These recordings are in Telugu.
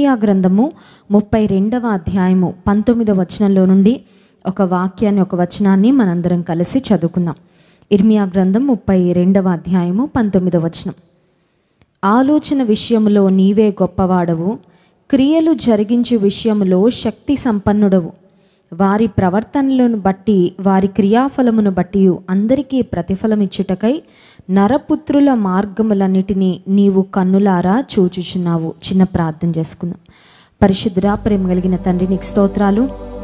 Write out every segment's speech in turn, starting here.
ఇర్మియా గ్రంథము ముప్పై రెండవ అధ్యాయము పంతొమ్మిదవ వచనంలో నుండి ఒక వాక్యాన్ని ఒక వచనాన్ని మనందరం కలిసి చదువుకుందాం ఇర్మియా గ్రంథం ముప్పై రెండవ అధ్యాయము పంతొమ్మిదవ వచనం ఆలోచన విషయములో నీవే గొప్పవాడవు క్రియలు జరిగించు విషయములో శక్తి సంపన్నుడవు వారి ప్రవర్తనలను బట్టి వారి క్రియాఫలమును బట్టి అందరికీ ప్రతిఫలమిచ్చుటకై నరపుత్రుల మార్గములన్నిటినీ నీవు కన్నులారా చూచుచున్నావు చిన్న ప్రార్థన చేసుకుందాం పరిశుద్ధురా ప్రేమ కలిగిన తండ్రి నీకు స్తోత్రాలు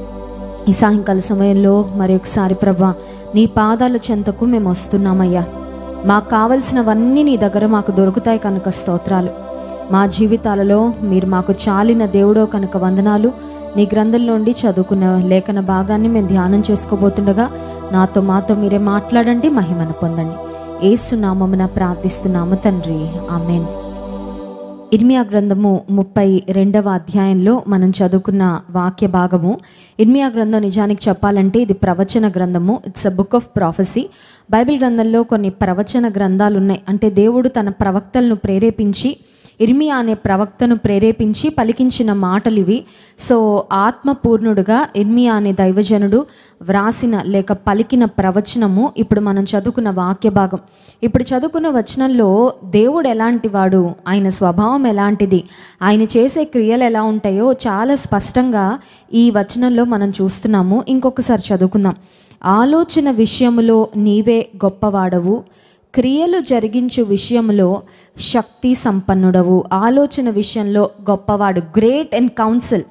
ఈ సాయంకాల సమయంలో మరి ఒకసారి ప్రభా నీ పాదాల చెంతకు మేము వస్తున్నామయ్యా మాకు కావలసినవన్నీ నీ దగ్గర మాకు దొరుకుతాయి కనుక స్తోత్రాలు మా జీవితాలలో మీరు మాకు చాలిన దేవుడో కనుక వందనాలు నీ గ్రంథంలోండి చదువుకున్న లేఖన భాగాన్ని మేము ధ్యానం చేసుకోబోతుండగా నాతో మాతో మీరే మాట్లాడండి మహిమను పొందండి ఏసునామమున ప్రార్థిస్తున్నాము తండ్రి ఆమెన్ ఇర్మియా గ్రంథము ముప్పై రెండవ అధ్యాయంలో మనం చదువుకున్న వాక్య భాగము ఇర్మియా గ్రంథం నిజానికి చెప్పాలంటే ఇది ప్రవచన గ్రంథము it's a book of prophecy Bible గ్రంథంలో కొన్ని ప్రవచన గ్రంథాలు ఉన్నాయి అంటే దేవుడు తన ప్రవక్తలను ప్రేరేపించి ఇర్మియా అనే ప్రవక్తను ప్రేరేపించి పలికించిన మాటలు ఇవి సో ఆత్మపూర్ణుడుగా ఇర్మియా అనే దైవజనుడు వ్రాసిన లేక పలికిన ప్రవచనము ఇప్పుడు మనం చదువుకున్న వాక్య భాగం ఇప్పుడు చదువుకున్న వచనంలో దేవుడు ఎలాంటి వాడు ఆయన స్వభావం ఎలాంటిది ఆయన చేసే క్రియలు ఎలా ఉంటాయో చాలా స్పష్టంగా ఈ వచనంలో మనం చూస్తున్నాము ఇంకొకసారి చదువుకుందాం ఆలోచన విషయములో నీవే గొప్పవాడవు క్రియలు జరిగించు విషయంలో శక్తి సంపన్నుడవు ఆలోచన విషయంలో గొప్పవాడు గ్రేట్ అండ్ కౌన్సిల్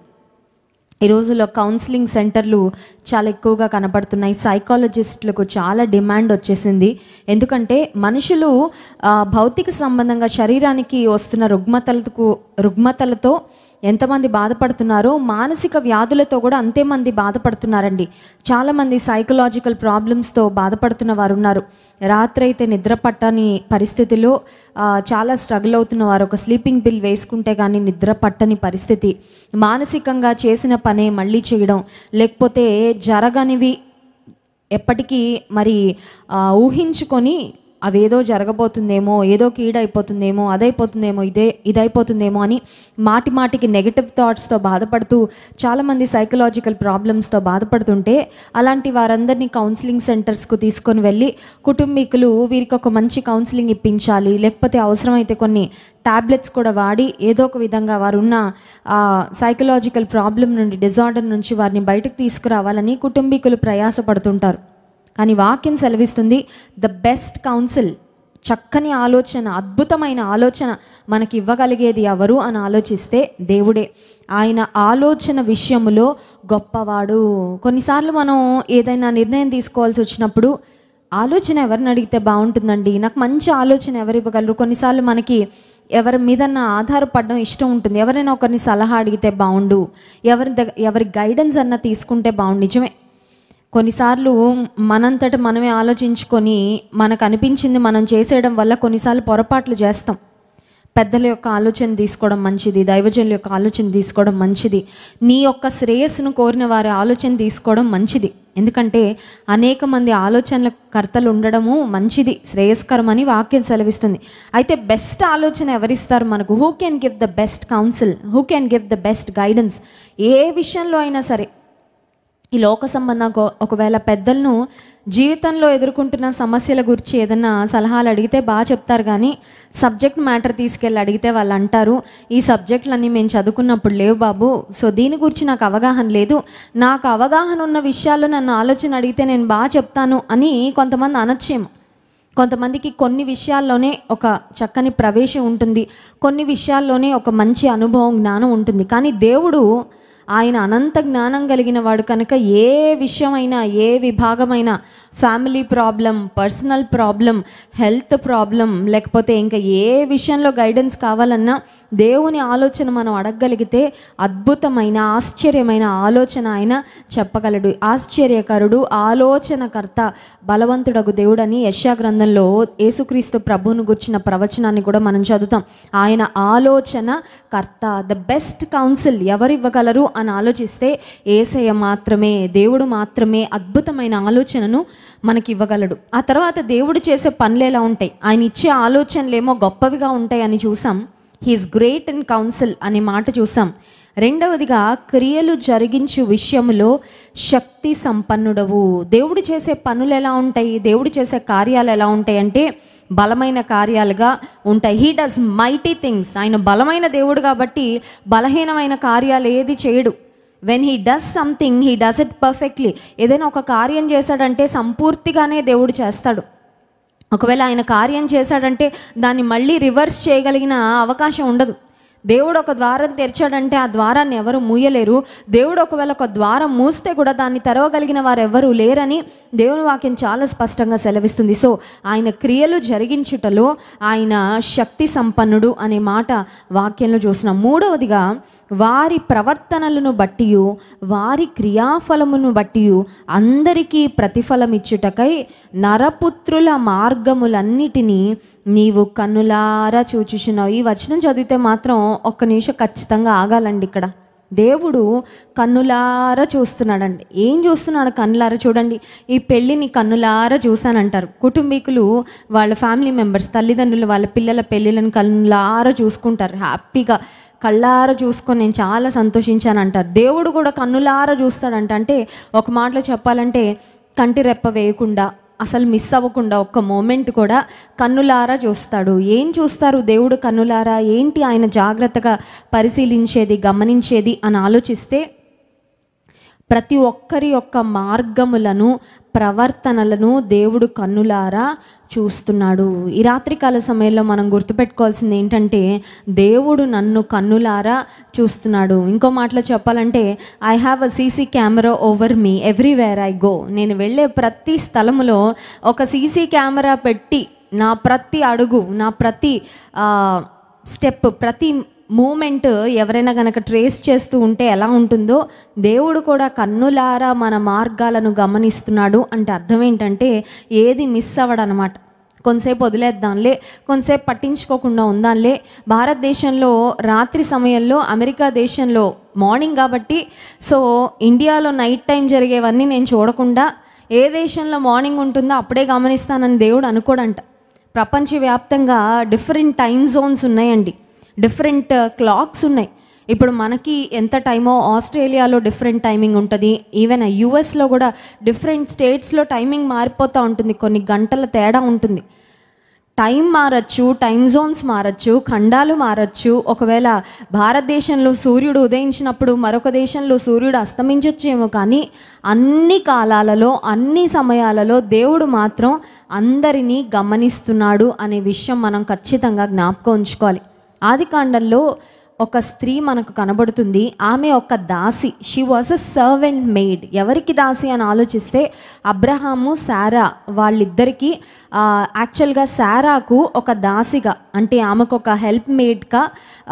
ఈ రోజుల్లో కౌన్సిలింగ్ సెంటర్లు చాలా ఎక్కువగా కనపడుతున్నాయి సైకాలజిస్టులకు చాలా డిమాండ్ వచ్చేసింది ఎందుకంటే మనుషులు ఆ, భౌతిక సంబంధంగా శరీరానికి వస్తున్న రుగ్మతలకు రుగ్మతలతో ఎంతమంది బాధపడుతున్నారో మానసిక వ్యాధులతో కూడా అంతే మంది బాధపడుతున్నారండి చాలామంది సైకలాజికల్ ప్రాబ్లమ్స్తో బాధపడుతున్న వారు ఉన్నారు రాత్రి అయితే నిద్ర పట్టని పరిస్థితిలో ఆ, చాలా స్ట్రగుల్ అవుతున్న వారు ఒక స్లీపింగ్ బిల్ వేసుకుంటే కానీ నిద్ర పట్టని పరిస్థితి మానసికంగా చేసిన పనే మళ్ళీ చేయడం లేకపోతే జరగనివి ఎప్పటికీ మరి ఆ, ఊహించుకొని అవేదో జరగబోతుందేమో ఏదో కీడైపోతుందేమో అదైపోతుందేమో ఇదే ఇదైపోతుందేమో అని మాటి మాటికి నెగిటివ్ థాట్స్తో బాధపడుతూ చాలామంది సైకలాజికల్ ప్రాబ్లమ్స్తో బాధపడుతుంటే అలాంటి వారందరినీ కౌన్సిలింగ్ సెంటర్స్కు తీసుకొని వెళ్ళి కుటుంబీకులు వీరికి ఒక మంచి కౌన్సిలింగ్ ఇప్పించాలి లేకపోతే అవసరమైతే కొన్ని టాబ్లెట్స్ కూడా వాడి ఏదో ఒక విధంగా వారు ఉన్న సైకలాజికల్ ప్రాబ్లం నుండి డిజార్డర్ నుంచి వారిని బయటకు తీసుకురావాలని కుటుంబీకులు ప్రయాసపడుతుంటారు కానీ వాక్యం సెలవిస్తుంది ద బెస్ట్ కౌన్సిల్ చక్కని ఆలోచన అద్భుతమైన ఆలోచన మనకి ఇవ్వగలిగేది ఎవరు అని ఆలోచిస్తే దేవుడే ఆయన ఆలోచన విషయములో గొప్పవాడు కొన్నిసార్లు మనం ఏదైనా నిర్ణయం తీసుకోవాల్సి వచ్చినప్పుడు ఆలోచన ఎవరిని అడిగితే బాగుంటుందండి నాకు మంచి ఆలోచన ఎవరు ఇవ్వగలరు కొన్నిసార్లు మనకి ఎవరి మీదన్నా ఆధారపడడం ఇష్టం ఉంటుంది ఎవరైనా ఒకరిని సలహా అడిగితే బాగుండు ఎవరి దగ్గర ఎవరి గైడెన్స్ అన్న తీసుకుంటే బాగుండు నిజమే కొన్నిసార్లు మనంతట మనమే ఆలోచించుకొని మనకు అనిపించింది మనం చేసేయడం వల్ల కొన్నిసార్లు పొరపాట్లు చేస్తాం పెద్దల యొక్క ఆలోచన తీసుకోవడం మంచిది దైవజనుల యొక్క ఆలోచన తీసుకోవడం మంచిది నీ యొక్క శ్రేయస్సును కోరిన వారి ఆలోచన తీసుకోవడం మంచిది ఎందుకంటే అనేక మంది ఆలోచనల కర్తలు ఉండడము మంచిది శ్రేయస్కరమని వాక్యం సెలవిస్తుంది అయితే బెస్ట్ ఆలోచన ఎవరిస్తారు మనకు who can give the best counsel who can give the best guidance ఏ విషయంలో అయినా సరే ఈ లోక సంబంధంగా ఒకవేళ పెద్దలను జీవితంలో ఎదుర్కొంటున్న సమస్యల గురించి ఏదైనా సలహాలు అడిగితే బాగా చెప్తారు కానీ సబ్జెక్ట్ మ్యాటర్ తీసుకెళ్ళి అడిగితే వాళ్ళు అంటారు ఈ సబ్జెక్టులన్నీ మేము చదువుకున్నప్పుడు లేవు బాబు సో దీని గురించి నాకు అవగాహన లేదు నాకు అవగాహన ఉన్న విషయాల్లో నన్ను ఆలోచన అడిగితే నేను బాగా చెప్తాను అని కొంతమంది అనొచ్చేమో కొంతమందికి కొన్ని విషయాల్లోనే ఒక చక్కని ప్రవేశం ఉంటుంది కొన్ని విషయాల్లోనే ఒక మంచి అనుభవం జ్ఞానం ఉంటుంది కానీ దేవుడు ఆయన అనంత జ్ఞానం కలిగిన వాడు కనుక ఏ విషయమైనా ఏ విభాగమైనా family problem personal problem health problem లేకపోతే ఇంకా ఏ విషయంలో గైడెన్స్ కావాలన్నా దేవుని ఆలోచన మనం అడగగలిగితే అద్భుతమైన ఆశ్చర్యమైన ఆలోచన ఆయన చెప్పగలడు ఆశ్చర్యకరుడు ఆలోచనకర్త బలవంతుడగు దేవుడని యశా గ్రంథంలో యేసుక్రీస్తు ప్రభువును గుర్చిన ప్రవచనాన్ని కూడా మనం చదువుతాం ఆయన ఆలోచన కర్త ద బెస్ట్ కౌన్సిల్ ఎవరు ఇవ్వగలరు అని ఆలోచిస్తే ఏసయ్య మాత్రమే దేవుడు మాత్రమే అద్భుతమైన ఆలోచనను మనకి ఇవ్వగలడు ఆ తర్వాత దేవుడు చేసే పనులు ఎలా ఉంటాయి ఆయన ఇచ్చే ఆలోచనలేమో గొప్పవిగా ఉంటాయి అని చూసాం హీఈస్ గ్రేట్ ఇన్ కౌన్సిల్ అనే మాట చూసాం రెండవదిగా క్రియలు జరిగించు విషయంలో శక్తి సంపన్నుడవు దేవుడు చేసే పనులు ఎలా ఉంటాయి దేవుడు చేసే కార్యాలు ఎలా ఉంటాయి అంటే బలమైన కార్యాలుగా ఉంటాయి హీ డస్ మైటీ థింగ్స్ ఆయన బలమైన దేవుడు కాబట్టి బలహీనమైన కార్యాలు ఏది చేయడు when he does something he does it perfectly ఏదైనా ఒక కార్యం చేశాడంటే సంపూర్తిగానే దేవుడు చేస్తాడు ఒకవేళ ఆయన కార్యం చేశాడంటే దాన్ని మళ్ళీ రివర్స్ చేయగలిగిన అవకాశం ఉండదు దేవుడు ఒక ద్వారం తెరిచాడంటే ఆ ద్వారాన్ని ఎవరు మూయలేరు దేవుడు ఒకవేళ ఒక ద్వారం మూస్తే కూడా దాన్ని తెరవగలిగిన వారు ఎవరు లేరని దేవుని వాక్యం చాలా స్పష్టంగా సెలవిస్తుంది సో ఆయన క్రియలు జరిగించుటలో ఆయన శక్తి సంపన్నుడు అనే మాట వాక్యంలో చూస్తున్నాం మూడవదిగా వారి ప్రవర్తనలను బట్టి వారి క్రియాఫలమును బట్టి అందరికీ ప్రతిఫలం ఇచ్చుటకై నరపుత్రుల మార్గములన్నిటినీ నీవు కన్నులారా చూచుచున్నావు ఈ వచనం చదివితే మాత్రం ఒక్క నిమిషం ఖచ్చితంగా ఆగాలండి ఇక్కడ దేవుడు కన్నులారా చూస్తున్నాడండి ఏం చూస్తున్నాడు కన్నులారా చూడండి ఈ పెళ్ళిని కన్నులారా చూశానంటారు కుటుంబీకులు వాళ్ళ ఫ్యామిలీ మెంబర్స్ తల్లిదండ్రులు వాళ్ళ పిల్లల పెళ్ళిళ్ళని కన్నులారా చూసుకుంటారు హ్యాపీగా కళ్ళారా చూసుకొని నేను చాలా సంతోషించాను అంటారు దేవుడు కూడా కన్నులారా చూస్తాడంట అంటే ఒక మాటలో చెప్పాలంటే కంటి రెప్ప వేయకుండా అసలు మిస్ అవ్వకుండా ఒక్క మూమెంట్ కూడా కన్నులారా చూస్తాడు ఏం చూస్తారు దేవుడు కన్నులారా ఏంటి ఆయన జాగ్రత్తగా పరిశీలించేది గమనించేది అని ఆలోచిస్తే ప్రతి ఒక్కరి యొక్క మార్గములను ప్రవర్తనలను దేవుడు కన్నులారా చూస్తున్నాడు ఈ రాత్రికాల సమయంలో మనం గుర్తుపెట్టుకోవాల్సింది ఏంటంటే దేవుడు నన్ను కన్నులారా చూస్తున్నాడు ఇంకో మాటలో చెప్పాలంటే I have a CC camera over me everywhere I go నేను వెళ్ళే ప్రతి స్థలములో ఒక సీసీ కెమెరా పెట్టి నా ప్రతి అడుగు నా ప్రతి స్టెప్ ప్రతి మూమెంట్ ఎవరైనా కనుక ట్రేస్ చేస్తూ ఉంటే ఎలా ఉంటుందో దేవుడు కూడా కన్నులారా మన మార్గాలను గమనిస్తున్నాడు అంటే అర్థం ఏంటంటే ఏది మిస్ అవ్వడనమాట కొంతసేపు వదిలేద్దాంలే కొంతసేపు పట్టించుకోకుండా ఉందాంలే భారతదేశంలో రాత్రి సమయంలో అమెరికా దేశంలో మార్నింగ్ కాబట్టి సో ఇండియాలో నైట్ టైం జరిగేవన్నీ నేను చూడకుండా ఏ దేశంలో మార్నింగ్ ఉంటుందో అప్పుడే గమనిస్తానని దేవుడు అనుకోడంట ప్రపంచవ్యాప్తంగా డిఫరెంట్ టైం జోన్స్ ఉన్నాయండి డిఫరెంట్ క్లాక్స్ ఉన్నాయి ఇప్పుడు మనకి ఎంత టైమో ఆస్ట్రేలియాలో డిఫరెంట్ టైమింగ్ ఉంటుంది ఈవెన్ యూఎస్లో కూడా డిఫరెంట్ స్టేట్స్లో టైమింగ్ మారిపోతూ ఉంటుంది కొన్ని గంటల తేడా ఉంటుంది టైం మారచ్చు టైం జోన్స్ మారచ్చు ఖండాలు మారచ్చు ఒకవేళ భారతదేశంలో సూర్యుడు ఉదయించినప్పుడు మరొక దేశంలో సూర్యుడు అస్తమించొచ్చేమో కానీ అన్ని కాలాలలో అన్ని సమయాలలో దేవుడు మాత్రం అందరినీ గమనిస్తున్నాడు అనే విషయం మనం ఖచ్చితంగా జ్ఞాపకం ఉంచుకోవాలి ఆది కాండంలో ఒక స్త్రీ మనకు కనబడుతుంది ఆమె ఒక దాసి she was a servant maid ఎవరికి దాసి అని ఆలోచిస్తే అబ్రహాము శారా వాళ్ళిద్దరికీ యాక్చువల్గా శారాకు ఒక దాసిగా అంటే ఆమెకు ఒక హెల్ప్ మేడ్గా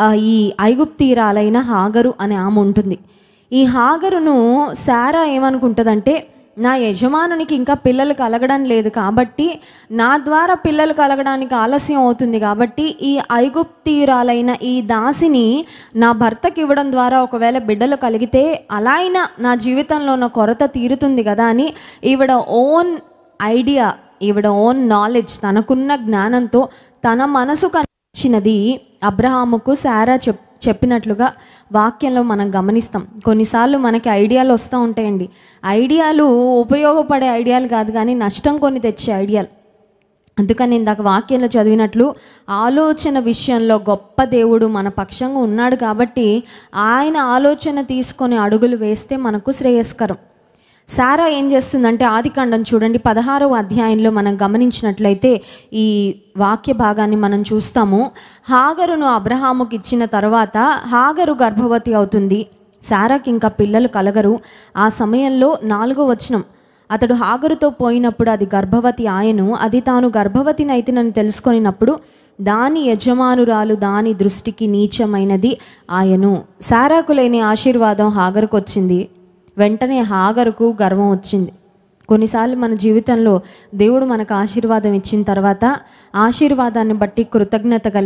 ఈ ఐగుప్తీరాలైన హాగరు అనే ఆమె ఉంటుంది ఈ హాగరును శారా ఏమనుకుంటుందంటే నా యజమానునికి ఇంకా పిల్లలు కలగడం లేదు కాబట్టి నా ద్వారా పిల్లలు కలగడానికి ఆలస్యం అవుతుంది కాబట్టి ఈ ఐగుప్తీరాలైన ఈ దాసిని నా భర్తకి ఇవ్వడం ద్వారా ఒకవేళ బిడ్డలు కలిగితే అలా అయినా నా జీవితంలో ఉన్న కొరత తీరుతుంది కదా అని ఈవిడ ఓన్ ఐడియా ఈవిడ ఓన్ నాలెడ్జ్ తనకున్న జ్ఞానంతో తన మనసు కనిపించినది అబ్రహాముకు శారా చెప్ చెప్పినట్లుగా వాక్యంలో మనం గమనిస్తాం కొన్నిసార్లు మనకి ఐడియాలు వస్తూ ఉంటాయండి ఐడియాలు ఉపయోగపడే ఐడియాలు కాదు కానీ నష్టం కొన్ని తెచ్చే ఐడియాలు అందుకని ఇందాక వాక్యంలో చదివినట్లు ఆలోచన విషయంలో గొప్ప దేవుడు మన పక్షంగా ఉన్నాడు కాబట్టి ఆయన ఆలోచన తీసుకొని అడుగులు వేస్తే మనకు శ్రేయస్కరం సారా ఏం చేస్తుందంటే ఆదికాండం చూడండి పదహారవ అధ్యాయంలో మనం గమనించినట్లయితే ఈ వాక్య భాగాన్ని మనం చూస్తాము హాగరును అబ్రహాముకి ఇచ్చిన తర్వాత హాగరు గర్భవతి అవుతుంది సారాకి ఇంకా పిల్లలు కలగరు ఆ సమయంలో నాలుగో వచనం అతడు హాగరుతో పోయినప్పుడు అది గర్భవతి ఆయను అది తాను గర్భవతిని అయితేనని తెలుసుకొనినప్పుడు దాని యజమానురాలు దాని దృష్టికి నీచమైనది ఆయను సారాకు లేని ఆశీర్వాదం హాగరుకు వచ్చింది వెంటనే హాగరుకు గర్వం వచ్చింది కొన్నిసార్లు మన జీవితంలో దేవుడు మనకు ఆశీర్వాదం ఇచ్చిన తర్వాత ఆశీర్వాదాన్ని బట్టి కృతజ్ఞత కలిగి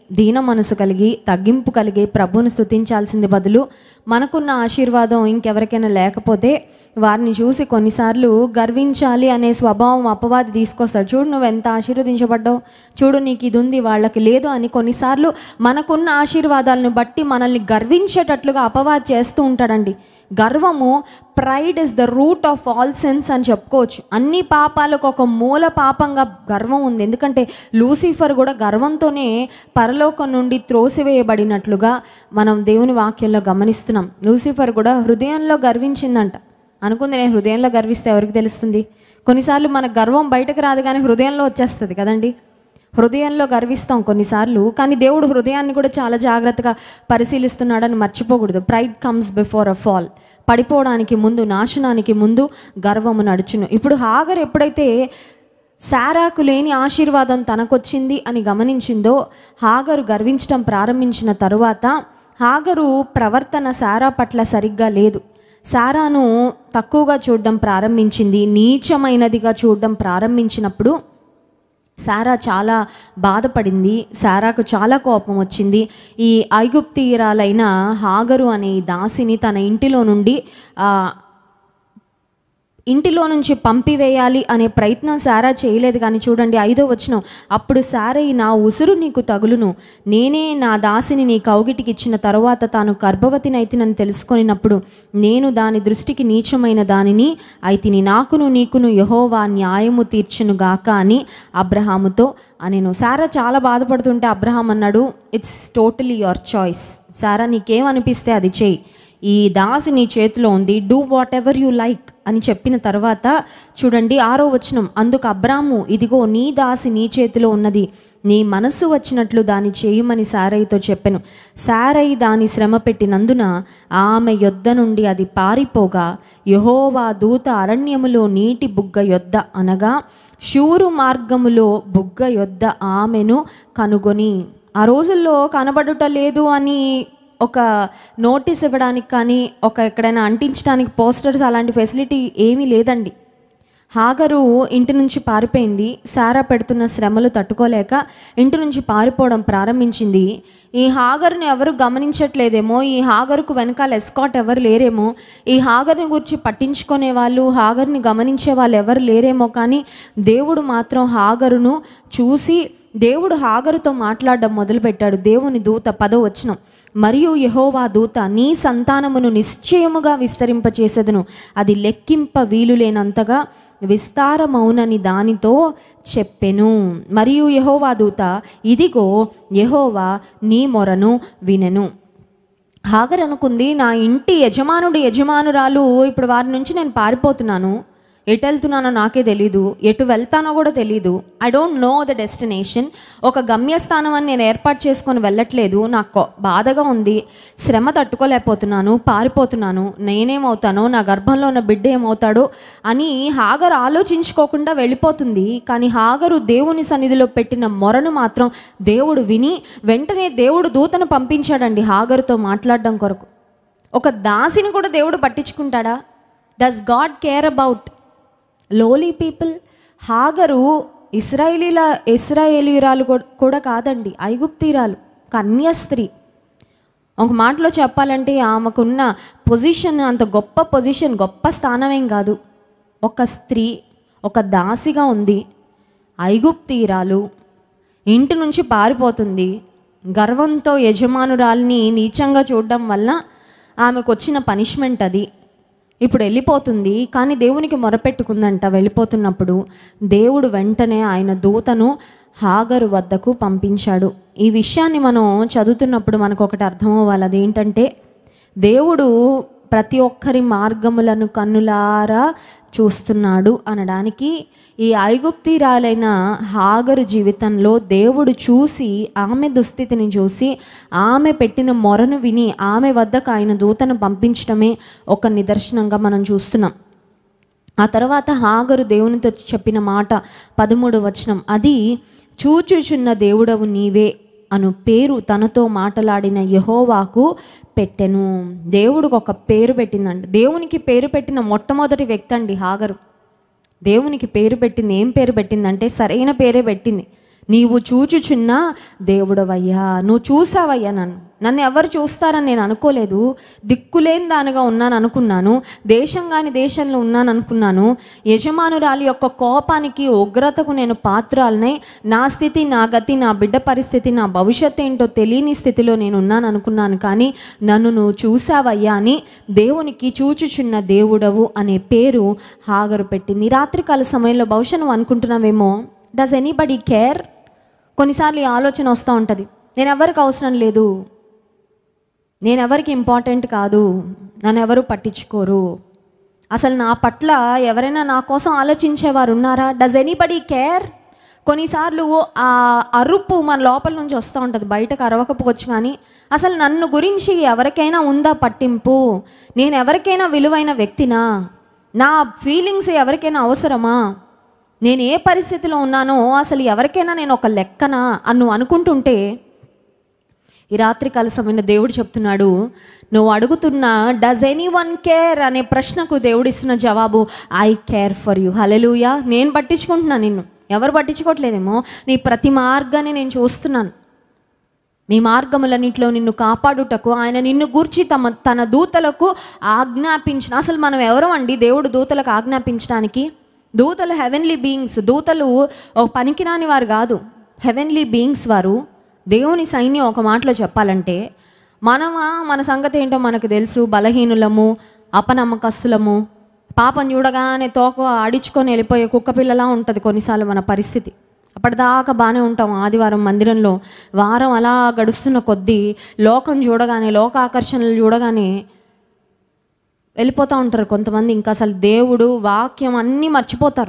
దీన మనసు కలిగి తగ్గింపు కలిగి ప్రభువుని స్తుతించాల్సింది బదులు మనకున్న ఆశీర్వాదం ఇంకెవరికైనా లేకపోతే వారిని చూసి కొన్నిసార్లు గర్వించాలి అనే స్వభావం అపవాది తీసుకొస్తాడు చూడు నువ్వు ఎంత ఆశీర్వదించబడ్డావు చూడు నీకు ఇది ఉంది వాళ్ళకి లేదు అని కొన్నిసార్లు మనకున్న ఆశీర్వాదాలను బట్టి మనల్ని గర్వించేటట్లుగా అపవాది చేస్తూ ఉంటాడండి గర్వము pride is the root of all sins అని చెప్పుకోవచ్చు అన్ని పాపాలకు ఒక మూల పాపంగా గర్వం ఉంది ఎందుకంటే లూసిఫర్ కూడా గర్వంతోనే పరలోకం నుండి త్రోసివేయబడినట్లుగా మనం దేవుని వాక్యంలో గమనిస్తున్నాం లూసిఫర్ కూడా హృదయంలో గర్వించిందంట అనుకుంది నేను హృదయంలో గర్విస్తే ఎవరికి తెలుస్తుంది కొన్నిసార్లు మన గర్వం బయటకు రాదు కానీ హృదయంలో వచ్చేస్తుంది కదండి హృదయంలో గర్విస్తాం కొన్నిసార్లు కానీ దేవుడు హృదయాన్ని కూడా చాలా జాగ్రత్తగా పరిశీలిస్తున్నాడని మర్చిపోకూడదు pride comes before a fall పడిపోవడానికి ముందు నాశనానికి ముందు గర్వము నడుచును ఇప్పుడు హాగర్ ఎప్పుడైతే శారాకు లేని ఆశీర్వాదం తనకొచ్చింది అని గమనించిందో హాగరు గర్వించడం ప్రారంభించిన తరువాత హాగరు ప్రవర్తన శారా పట్ల సరిగ్గా లేదు శారాను తక్కువగా చూడడం ప్రారంభించింది నీచమైనదిగా చూడడం ప్రారంభించినప్పుడు సారా చాలా బాధపడింది సారాకు చాలా కోపం వచ్చింది ఈ ఐగుప్తీయురాలైన హాగరు అనే ఈ దాసిని తన ఇంటిలో నుండి ఆ, ఇంటిలో నుంచి పంపివేయాలి అనే ప్రయత్నం సారా చేయలేదు కానీ చూడండి ఐదో వచనం అప్పుడు సారై నా ఉసురు నీకు తగులును నేనే నా దాసిని నీ కౌగిటికి ఇచ్చిన తరువాత తాను గర్భవతినైతినని తెలుసుకొనినప్పుడు నేను దాని దృష్టికి నీచమైన దానిని అయితిని నాకును నీకును యహోవా న్యాయము తీర్చును గాక అని అబ్రహాముతో అనేను సారా చాలా బాధపడుతుంటే అబ్రహాం అన్నాడు it's totally your choice Sarah నీకేమనిపిస్తే అది చేయి ఈ దాసి నీ చేతిలో ఉంది do whatever you like అని చెప్పిన తర్వాత చూడండి ఆరో వచనం అందుకు అబ్రాము ఇదిగో నీ దాసి నీ చేతిలో ఉన్నది నీ మనస్సు వచ్చినట్లు దాన్ని చేయమని సారయ్యతో చెప్పెను సారయ్య దాని శ్రమ పెట్టినందున ఆమె యొద్ద నుండి అది పారిపోగా యహోవా దూత అరణ్యములో నీటి బుగ్గ యొద్ద అనగా శూరు మార్గములో బుగ్గ యొద్ద ఆమెను కనుగొని ఆ రోజుల్లో కనబడుట లేదు అని ఒక నోటీస్ ఇవ్వడానికి కానీ ఒక ఎక్కడైనా అంటించడానికి పోస్టర్స్ అలాంటి ఫెసిలిటీ ఏమీ లేదండి హాగరు ఇంటి నుంచి పారిపోయింది సారా పెడుతున్న శ్రమలు తట్టుకోలేక ఇంటి నుంచి పారిపోవడం ప్రారంభించింది ఈ హాగర్ని ఎవరు గమనించట్లేదేమో ఈ హాగరుకు వెనకాల ఎస్కాట్ ఎవరు లేరేమో ఈ హాగర్ని గురించి పట్టించుకునే వాళ్ళు హాగర్ని గమనించే వాళ్ళు ఎవరు లేరేమో కానీ దేవుడు మాత్రం హాగరును చూసి దేవుడు హాగరుతో మాట్లాడడం మొదలుపెట్టాడు దేవుని దూత పదో వచనం మరియు యహోవా దూత నీ సంతానమును నిశ్చయముగా విస్తరింపచేసేదను అది లెక్కింప వీలు లేనంతగా విస్తారమౌనని దానితో చెప్పెను మరియు యహోవా దూత ఇదిగో యహోవా నీ మొరను వినెను హాగర్ అనుకుంది నా ఇంటి యజమానుడి యజమానురాలు ఇప్పుడు వారి నుంచి నేను పారిపోతున్నాను ఎటు వెళ్తున్నానో నాకే తెలీదు ఎటు వెళ్తానో కూడా తెలీదు I don't know the destination ఒక గమ్యస్థానం అని నేను ఏర్పాటు చేసుకొని వెళ్ళట్లేదు నాకు బాధగా ఉంది శ్రమ తట్టుకోలేకపోతున్నాను పారిపోతున్నాను నేనేమవుతానో నా గర్భంలో ఉన్న బిడ్డ ఏమవుతాడో అని హాగరు ఆలోచించుకోకుండా వెళ్ళిపోతుంది కానీ హాగరు దేవుని సన్నిధిలో పెట్టిన మొరను మాత్రం దేవుడు విని వెంటనే దేవుడు దూతను పంపించాడండి హాగరుతో మాట్లాడడం కొరకు ఒక దాసిని కూడా దేవుడు పట్టించుకుంటాడా does God care about lowly people Hagar ఇస్రాయేలీల ఇస్రాయేలీరాలు కూ- కూడా కాదండి ఐగుప్తీరాలు కన్య స్త్రీ ఒక మాటలో చెప్పాలంటే ఆమెకున్న పొజిషన్ అంత గొప్ప పొజిషన్ గొప్ప స్థానమేం కాదు ఒక స్త్రీ ఒక దాసిగా ఉంది ఐగుప్తీరాలు ఇంటి నుంచి పారిపోతుంది గర్వంతో యజమానురాల్ని నీచంగా చూడడం వల్ల ఆమెకు వచ్చిన పనిష్మెంట్ అది ఇప్పుడు వెళ్ళిపోతుంది కానీ దేవునికి మొరపెట్టుకుందంట వెళ్ళిపోతున్నప్పుడు దేవుడు వెంటనే ఆయన దూతను హాగరు వద్దకు పంపించాడు ఈ విషయాన్ని మనం చదువుతున్నప్పుడు మనకు ఒకటి అర్థం అవ్వాలి అదేంటంటే దేవుడు ప్రతి ఒక్కరి మార్గములను కన్నులారా చూస్తున్నాడు అనడానికి ఈ ఐగుప్తిరాలైన హాగరు జీవితంలో దేవుడు చూసి ఆమె దుస్థితిని చూసి ఆమె పెట్టిన మొరను విని ఆమె వద్దకు ఆయన దూతను పంపించడమే ఒక నిదర్శనంగా మనం చూస్తున్నాం ఆ తర్వాత హాగరు దేవునితో చెప్పిన మాట పదమూడు వచనం అది చూచుచున్న దేవుడవు నీవే అను పేరు తనతో మాటలాడిన యహోవాకు పెట్టెను దేవుడికి ఒక పేరు పెట్టిందండి దేవునికి పేరు పెట్టిన మొట్టమొదటి వ్యక్తి అండి హాగరు దేవునికి పేరు పెట్టింది ఏం పేరు పెట్టిందంటే సరైన పేరే పెట్టింది నీవు చూచుచున్న దేవుడవయ్యా నువ్వు చూసావయ్యా నన్ను నన్ను ఎవరు చూస్తారని నేను అనుకోలేదు దిక్కులేని దానిగా ఉన్నాను అనుకున్నాను దేశం కాని దేశంలో ఉన్నాను అనుకున్నాను యజమానురాలి యొక్క కోపానికి ఉగ్రతకు నేను పాత్రాలనై నా స్థితి నా గతి నా బిడ్డ పరిస్థితి నా భవిష్యత్తు ఏంటో తెలియని స్థితిలో నేను ఉన్నాను అనుకున్నాను కానీ నన్ను నువ్వు చూసావయ్యా అని దేవునికి చూచుచున్న దేవుడవు అనే పేరు హాగరు పెట్టింది ఈ రాత్రికాల సమయంలో బహుశా నువ్వు అనుకుంటున్నావేమో డస్ ఎనీబడి కేర్ కొన్నిసార్లు ఈ ఆలోచన వస్తూ ఉంటుంది నేను ఎవరికి అవసరం లేదు నేను ఎవరికి ఇంపార్టెంట్ కాదు నన్ను ఎవరు పట్టించుకోరు అసలు నా పట్ల ఎవరైనా నా కోసం ఆలోచించేవారు ఉన్నారా డస్ ఎనీబడి కేర్ కొన్నిసార్లు ఆ అరుపు మన లోపల నుంచి వస్తూ ఉంటుంది బయటకు అరవకపోవచ్చు కానీ అసలు నన్ను గురించి ఎవరికైనా ఉందా పట్టింపు నేను ఎవరికైనా విలువైన వ్యక్తినా నా ఫీలింగ్స్ ఎవరికైనా అవసరమా నేను ఏ పరిస్థితిలో ఉన్నానో అసలు ఎవరికైనా నేను ఒక లెక్కనా అని నువ్వు అనుకుంటుంటే ఈ రాత్రి కాల సమయంలో దేవుడు చెప్తున్నాడు నువ్వు అడుగుతున్న డస్ ఎనీ వన్ కేర్ అనే ప్రశ్నకు దేవుడు ఇస్తున్న జవాబు I care for you hallelujah నేను పట్టించుకుంటున్నాను నిన్ను ఎవరు పట్టించుకోవట్లేదేమో నీ ప్రతి మార్గాన్ని నేను చూస్తున్నాను మీ మార్గములన్నింటిలో నిన్ను కాపాడుటకు ఆయన నిన్ను గూర్చి తమ తన దూతలకు ఆజ్ఞాపించిన అసలు మనం ఎవరు అండి దేవుడు దూతలకు ఆజ్ఞాపించడానికి దూతలు హెవెన్లీ బీయింగ్స్ దూతలు ఒక పనికిరాని వారు కాదు హెవెన్లీ బీయింగ్స్ వారు దేవుని సైన్యం ఒక మాటలో చెప్పాలంటే మనమా మన సంగతి ఏంటో మనకు తెలుసు బలహీనులము అపనమ్మకస్తులము పాపం చూడగానే తోక ఆడించుకొని వెళ్ళిపోయే కుక్క పిల్లలా ఉంటుంది కొన్నిసార్లు మన పరిస్థితి అప్పటిదాకా బాగానే ఉంటాం ఆదివారం మందిరంలో వారం అలా గడుస్తున్న కొద్దీ లోకం చూడగానే లోక ఆకర్షణలు చూడగానే వెళ్ళిపోతూ ఉంటారు కొంతమంది ఇంకా అసలు దేవుడు వాక్యం అన్నీ మర్చిపోతారు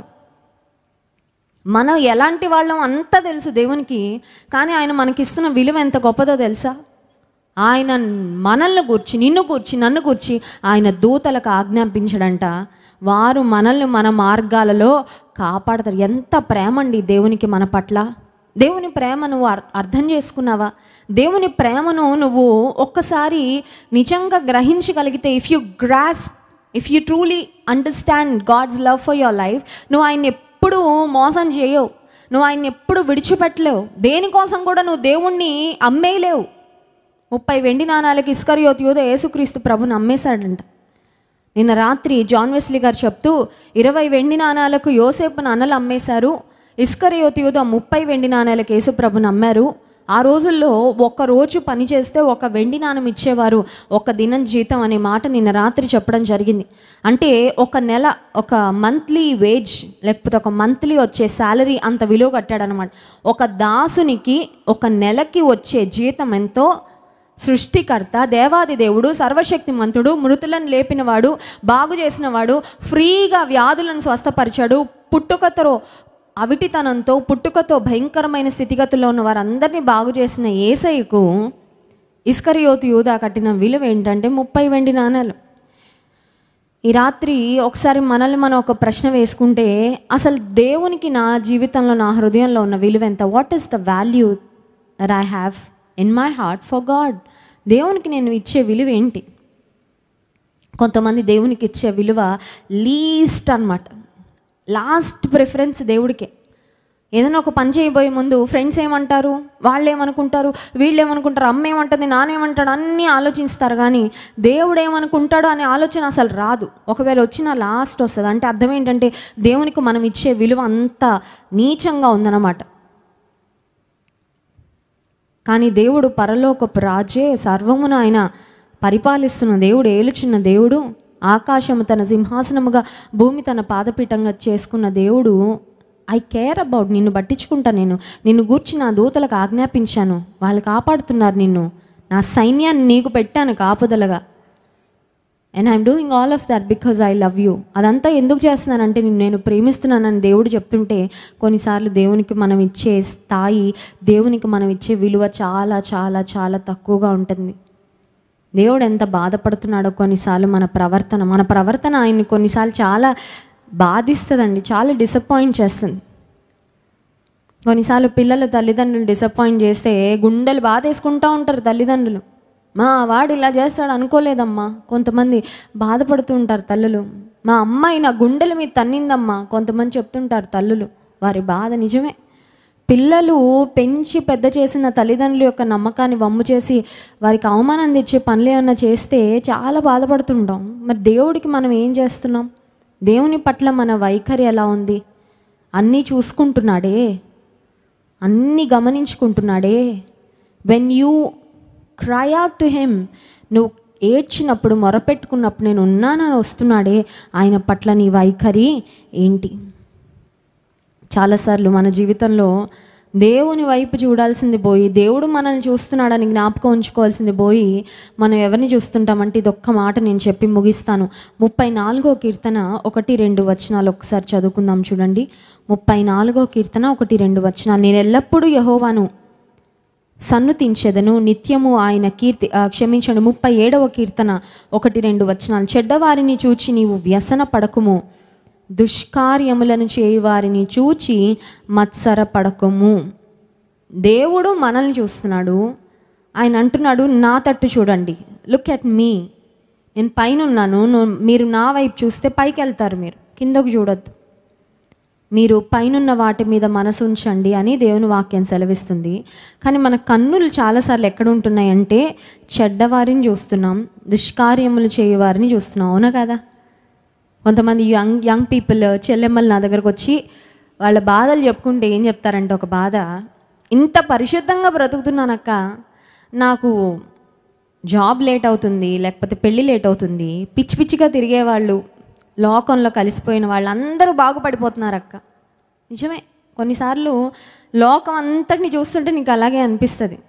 మనం ఎలాంటి వాళ్ళం అంతా తెలుసు దేవునికి కానీ ఆయన మనకిస్తున్న విలువ ఎంత గొప్పదో తెలుసా ఆయన మనల్ని గూర్చి నిన్ను గూర్చి నన్ను గూర్చి ఆయన దూతలకు ఆజ్ఞాపించడంట వారు మనల్ని మన మార్గాలలో కాపాడతారు ఎంత ప్రేమ అండి దేవునికి మన పట్ల దేవుని ప్రేమ నువ్వు అర్- అర్థం చేసుకున్నావా దేవుని ప్రేమను నువ్వు ఒక్కసారి నిజంగా గ్రహించగలిగితే if you grasp if you truly understand God's love for your life నువ్వు ఆయన ఎప్పుడు మోసం చేయవు నువ్వు ఆయన ఎప్పుడు విడిచిపెట్టలేవు దేనికోసం కూడా నువ్వు దేవుణ్ణి అమ్మేయలేవు ముప్పై వెండి నాణాలకి ఇస్కరియోత్ యోధ యేసుక్రీస్తు ప్రభుని అమ్మేశాడంట నిన్న రాత్రి జాన్ వెస్లీ గారు చెప్తూ ఇరవై వెండి నాణాలకు యోసేపును అన్నలు అమ్మేశారు ఇస్కరియోత్ యోధ ముప్పై వెండి నాణాలకు యేసుప్రభుని అమ్మారు ఆ రోజుల్లో ఒక రోజు పని చేస్తే ఒక వెండి నాణం ఇచ్చేవారు ఒక దినం జీతం అనే మాట నిన్న రాత్రి చెప్పడం జరిగింది అంటే ఒక నెల ఒక మంత్లీ వేజ్ లేకపోతే ఒక మంత్లీ వచ్చే శాలరీ అంత విలువ కట్టాడనమాట ఒక దాసునికి ఒక నెలకి వచ్చే జీతం ఎంతో సృష్టికర్త దేవాది దేవుడు సర్వశక్తిమంతుడు మృతులను లేపినవాడు బాగు చేసినవాడు ఫ్రీగా వ్యాధులను స్వస్థపరిచాడు పుట్టుకతో అవిటితనంతో పుట్టుకతో భయంకరమైన స్థితిగతుల్లో ఉన్న వారందరినీ బాగు చేసిన ఏసయ్యకు ఇస్కరియోతు యూదా కట్టిన విలువ ఏంటంటే ముప్పై వెండి నాణాలు ఈ రాత్రి ఒకసారి మనల్ని మనం ఒక ప్రశ్న వేసుకుంటే అసలు దేవునికి నా జీవితంలో నా హృదయంలో ఉన్న విలువ ఎంత what is the value that I have in my heart for God దేవునికి నేను ఇచ్చే విలువ ఏంటి కొంతమంది దేవునికి ఇచ్చే విలువ లీస్ట్ అన్నమాట లాస్ట్ ప్రిఫరెన్స్ దేవుడికే ఏదైనా ఒక పని చేయబోయే ముందు ఫ్రెండ్స్ ఏమంటారు వాళ్ళు ఏమనుకుంటారు వీళ్ళు ఏమనుకుంటారు అమ్మ ఏమంటుంది నానేమంటాడు అన్నీ ఆలోచిస్తారు కానీ దేవుడు ఏమనుకుంటాడో అనే ఆలోచన అసలు రాదు ఒకవేళ వచ్చిన లాస్ట్ వస్తుంది అంటే అర్థం ఏంటంటే దేవునికి మనం ఇచ్చే విలువ అంత నీచంగా ఉందన్నమాట కానీ దేవుడు పరలోకపు రాజే సర్వమును ఆయన పరిపాలిస్తున్న దేవుడు ఏలుచున్న దేవుడు ఆకాశము తన సింహాసనముగా భూమి తన పాదపీఠంగా చేసుకున్న దేవుడు ఐ కేర్ అబౌట్ నిన్ను పట్టించుకుంటా నేను నిన్ను గూర్చి నా దూతలకు ఆజ్ఞాపించాను వాళ్ళు కాపాడుతున్నారు నిన్ను నా సైన్యాన్ని నీకు పెట్టాను కాపుదలగా and I'm doing all of that because I love you అదంతా ఎందుకు చేస్తున్నానంటే నిన్ను నేను ప్రేమిస్తున్నానని దేవుడు చెప్తుంటే కొన్నిసార్లు దేవునికి మనం ఇచ్చే స్థాయి దేవునికి మనం ఇచ్చే విలువ చాలా చాలా చాలా తక్కువగా ఉంటుంది దేవుడు ఎంత బాధపడుతున్నాడో కొన్నిసార్లు మన ప్రవర్తన మన ప్రవర్తన ఆయన్ని కొన్నిసార్లు చాలా బాధిస్తుందండి చాలా డిసప్పాయింట్ చేస్తుంది కొన్నిసార్లు పిల్లలు తల్లిదండ్రులు డిసప్పాయింట్ చేస్తే గుండెలు బాధేసుకుంటూ ఉంటారు తల్లిదండ్రులు మా వాడు ఇలా చేస్తాడు అనుకోలేదమ్మా కొంతమంది బాధపడుతూ ఉంటారు తల్లులు మా అమ్మాయి నా గుండెల మీద తన్నిందమ్మా కొంతమంది చెప్తుంటారు తల్లులు వారి బాధ నిజమే పిల్లలు పెంచి పెద్ద చేసిన తల్లిదండ్రుల యొక్క నమ్మకాన్ని వమ్ము చేసి వారికి అవమానం తెచ్చే పనులు ఏమన్నా చేస్తే చాలా బాధపడుతుంటాం మరి దేవుడికి మనం ఏం చేస్తున్నాం దేవుని పట్ల మన వైఖరి ఎలా ఉంది అన్నీ చూసుకుంటున్నాడే అన్నీ గమనించుకుంటున్నాడే when you cry out to him నువ్వు ఏడ్చినప్పుడు మొరపెట్టుకున్నప్పుడు నేను ఉన్నానని వస్తున్నాడే ఆయన పట్ల నీ వైఖరి ఏంటి చాలాసార్లు మన జీవితంలో దేవుని వైపు చూడాల్సింది పోయి దేవుడు మనల్ని చూస్తున్నాడని జ్ఞాపకం ఉంచుకోవాల్సింది పోయి మనం ఎవరిని చూస్తుంటామంటే ఇది ఒక్క మాట నేను చెప్పి ముగిస్తాను ముప్పై నాలుగో కీర్తన ఒకటి రెండు వచనాలు ఒకసారి చదువుకుందాం చూడండి ముప్పై నాలుగో కీర్తన ఒకటి రెండు వచనాలు నేను ఎల్లప్పుడూ యహోవాను సన్నుతించెదను నిత్యము ఆయన కీర్తి ఆ, క్షమించండి ముప్పై ఏడవ కీర్తన ఒకటి రెండు వచనాలు చెడ్డవారిని చూచి నీవు వ్యసన పడకుము దుష్కార్యములను చేయువారిని చూచి మత్సర పడకము దేవుడు మనల్ని చూస్తున్నాడు ఆయన అంటున్నాడు నా తట్టు చూడండి లుక్ ఎట్ మీ నేను పైన ఉన్నాను నువ్వు- మీరు నా వైపు చూస్తే పైకి వెళ్తారు మీరు కిందకు చూడొద్దు మీరు పైనున్న వాటి మీద మనసు ఉంచండి అని దేవుని వాక్యం సెలవిస్తుంది కానీ మన కన్నులు చాలాసార్లు ఎక్కడ ఉంటున్నాయంటే చెడ్డవారిని చూస్తున్నాం దుష్కార్యములు చేయవారిని చూస్తున్నాం అవునా కదా కొంతమంది యంగ్ యంగ్ పీపుల్ చెల్లెమ్మలు నా దగ్గరకు వచ్చి వాళ్ళ బాధలు చెప్పుకుంటే ఏం చెప్తారంటే ఒక బాధ ఇంత పరిశుద్ధంగా బ్రతుకుతున్నానక్క నాకు జాబ్ లేట్ అవుతుంది లేకపోతే పెళ్ళి లేట్ అవుతుంది పిచ్చి పిచ్చిగా తిరిగేవాళ్ళు లోకంలో కలిసిపోయిన వాళ్ళు అందరూ బాగుపడిపోతున్నారు అక్క నిజమే కొన్నిసార్లు లోకం అంతటిని చూస్తుంటే నీకు అలాగే అనిపిస్తుంది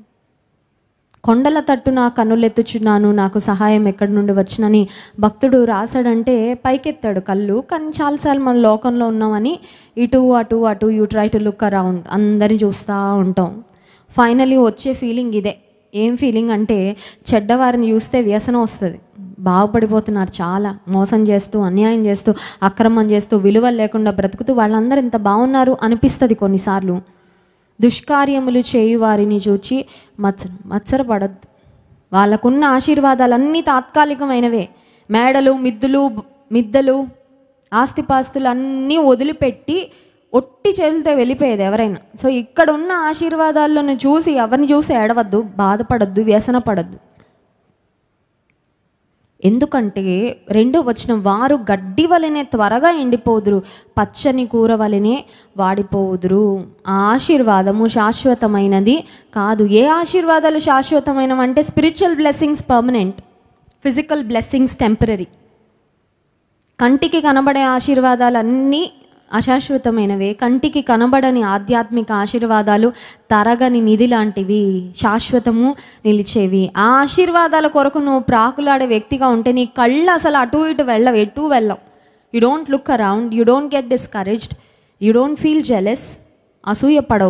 కొండల తట్టు నా కన్నులెత్తుచున్నాను నాకు సహాయం ఎక్కడి నుండి వచ్చినని భక్తుడు రాశాడంటే పైకెత్తాడు కళ్ళు కానీ చాలాసార్లు మన లోకంలో ఉన్నామని ఇటు అటు అటు you try to look around అందరిని చూస్తూ ఉంటాం ఫైనలీ వచ్చే ఫీలింగ్ ఇదే ఏం ఫీలింగ్ అంటే చెడ్డవారిని చూస్తే వ్యసనం వస్తుంది బాగుపడిపోతున్నారు చాలా మోసం చేస్తూ అన్యాయం చేస్తూ అక్రమం చేస్తూ విలువలు లేకుండా బ్రతుకుతూ వాళ్ళందరూ ఎంత బాగున్నారు అనిపిస్తుంది కొన్నిసార్లు దుష్కార్యములు చేయు వారిని చూచి మత్సర మత్సరపడద్దు వాళ్ళకున్న ఆశీర్వాదాలన్నీ తాత్కాలికమైనవే మేడలు మిద్దులు మిద్దలు ఆస్తిపాస్తులు అన్నీ వదిలిపెట్టి ఒట్టి చేతులతో వెళ్ళిపోయేది ఎవరైనా సో ఇక్కడ ఉన్న ఆశీర్వాదాలను చూసి ఎవరిని చూసి ఏడవద్దు బాధపడద్దు వ్యసన పడద్దు ఎందుకంటే రెండో వచ్చిన వారు గడ్డి వలనే త్వరగా ఎండిపోదురు పచ్చని కూర వలనే వాడిపోదురు ఆ ఆశీర్వాదము శాశ్వతమైనది కాదు ఏ ఆశీర్వాదాలు శాశ్వతమైనవి అంటే spiritual blessings permanent physical blessings temporary కంటికి కనబడే ఆశీర్వాదాలన్నీ అశాశ్వతమైనవే కంటికి కనబడని ఆధ్యాత్మిక ఆశీర్వాదాలు తరగని నిధి లాంటివి శాశ్వతము నిలిచేవి ఆ ఆశీర్వాదాల కొరకు నువ్వు ప్రాకులాడే వ్యక్తిగా ఉంటే నీ కళ్ళు అసలు అటు ఇటు వెళ్ళవు ఎటు వెళ్ళవు you don't look around you don't get discouraged you don't feel jealous అసూయపడవు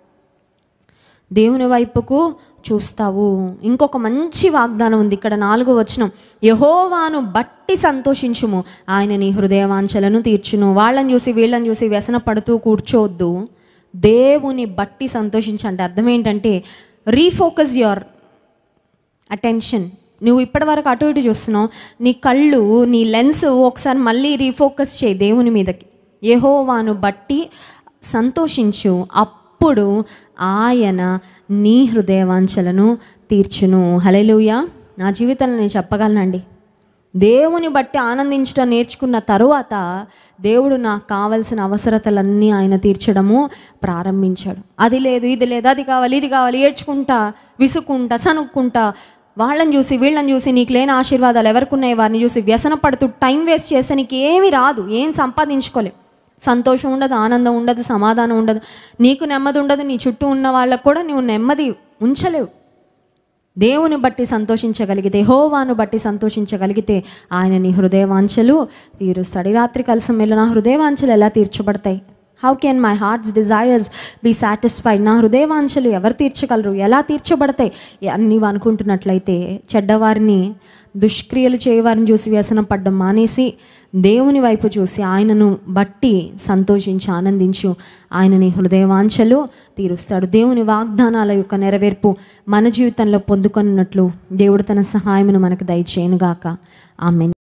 దేవుని వైపుకు చూస్తావు ఇంకొక మంచి వాగ్దానం ఉంది ఇక్కడ నాలుగో వచనం యహోవాను బట్టి సంతోషించుము ఆయన నీ హృదయవాంఛలను తీర్చును వాళ్ళని చూసి వీళ్ళని చూసి వ్యసన పడుతూ కూర్చోవద్దు దేవుని బట్టి సంతోషించంటే అర్థం ఏంటంటే రీఫోకస్ యువర్ అటెన్షన్ నువ్వు ఇప్పటివరకు అటు ఇటు చూస్తున్నావు నీ కళ్ళు నీ లెన్స్ ఒకసారి మళ్ళీ రీఫోకస్ చేయి దేవుని మీదకి యెహోవాను బట్టి సంతోషించు అప్పుడు ఆయన నీ హృదయవాంఛలను తీర్చును హలెలుయా నా జీవితంలో నేను చెప్పగలనండి దేవుని బట్టి ఆనందించడం నేర్చుకున్న తరువాత దేవుడు నాకు కావలసిన అవసరతలన్నీ ఆయన తీర్చడము ప్రారంభించాడు అది లేదు ఇది లేదు అది కావాలి ఇది కావాలి ఏడ్చుకుంటా విసుక్కుంటా సనుక్కుంటా వాళ్ళని చూసి వీళ్ళని చూసి నీకు లేని ఆశీర్వాదాలు ఎవరికి ఉన్నాయి వారిని చూసి వ్యసన పడుతూ టైం వేస్ట్ చేస్తే నీకు ఏమీ రాదు ఏం సంపాదించుకోలేవు సంతోషం ఉండదు ఆనందం ఉండదు సమాధానం ఉండదు నీకు నెమ్మది ఉండదు నీ చుట్టూ ఉన్న వాళ్ళకు కూడా నువ్వు నెమ్మది ఉంచలేవు దేవుని బట్టి సంతోషించగలిగితే హోవాను బట్టి సంతోషించగలిగితే ఆయన నీ హృదయవాంఛలు తీరుస్తాడు ఈ రాత్రి కాల సమయంలో నా హృదయవాంఛలు ఎలా తీర్చబడతాయి how can my heart's desires be satisfied నా హృదయవాంఛలు ఎవరు తీర్చగలరు ఎలా తీర్చబడతాయి అని నీవు అనుకుంటున్నట్లయితే చెడ్డవారిని దుష్క్రియలు చేయవారిని చూసి వ్యసనం పడ్డం మానేసి దేవుని వైపు చూసి ఆయనను బట్టి సంతోషించి ఆనందించు ఆయన నీ హృదయవాంఛలు తీరుస్తాడు దేవుని వాగ్దానాల యొక్క నెరవేర్పు మన జీవితంలో పొందుకున్నట్లు దేవుడు తన సహాయమును మనకు దయచేయనుగాక ఆమె